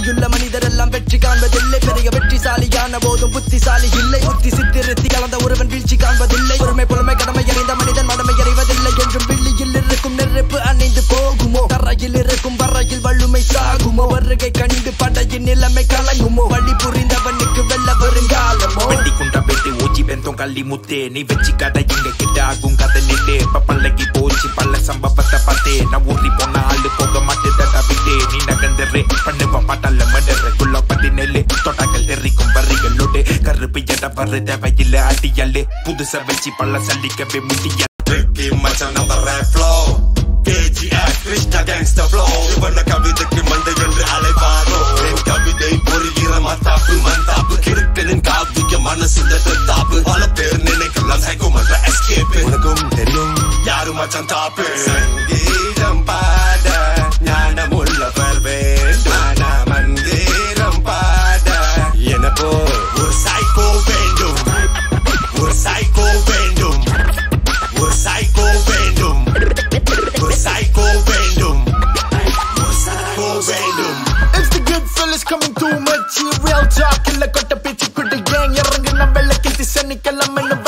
புத்தியுள்ள மனிதரெல்லாம் வெற்றி காண்பதில்லை பெரிய வெற்றிசாலியான போதும் புத்திசாலி இல்லை புத்தி சித்திருத்தி கலந்த ஒருவன் வீழ்ச்சி காண்பதில்லை பொறுமை பொறுமை கடமை அறிந்த மனிதன் மடமை அறிவதில்லை என்றும் வெள்ளியில் இருக்கும் நெருப்பு அணைந்து போகுமோ தரையில் இருக்கும் வரையில் வள்ளுமை சாகுமோ வருகை கண்டு படையின் நிலைமை கலங்குமோ வழி புரிந்தவனுக்கு வெல்ல வருங்காலமோ வெட்டி குண்ட வெட்டி ஊச்சி பெந்தோம் கள்ளி முத்தே நீ வச்சு கடை இங்க கிட்ட ஆகும் கதை நிட்டு இப்ப பல்லக்கி போச்சு பல்ல சம்பவத்தை பார்த்தே நான் ஊறி போன ஆளு போக மாட்டேதடா விட்டே நீ நகர்ந்துரு பண்ணுவ பாட்டால மடரு குள்ள பத்தி நெல்லு தொட்டாக்கள் தெரிக்கும் வரிகளோடு கருப்பு எட வரு தேவையில்ல அடியல்லு புதுசா வச்சு பல்ல சல்லிக்கவே முடிய Tricky மச்சான் நம்ம rap flow KGF Krishna gangster flow இவன கவிதைக்கு மண்டை என்று அலைவாரோ என் கவிதை பொறுகிற மத்தாப்பு மந்தாப்பு கிறுக்கனின் காவிய மனசுல தாப்பு பல பேர் நினைக்கலாம் சைக்கோ மன்ற எஸ்கேப் உனக்கும் தெரியும் யாரு மச்சான் தாப்பு சங்கீதம் பாட ஞானம் உள்ளவர் வேண்டும் மந்திரம் பாட எனப்போ ஒரு சைக்கோ வேண்டும் ஒரு சைக்கோ வேண்டும் ஒரு சைக்கோ வேண்டும் ஒரு சைக்கோ வேண்டும் ஒரு சைக்கோ வேண்டும் It's the good fellas coming through material talk இல்ல கொட்ட பேச்சு குட்டி gang இறங்கு நம்ம வெள்ளக்கிட்டு சனிக்கிழமை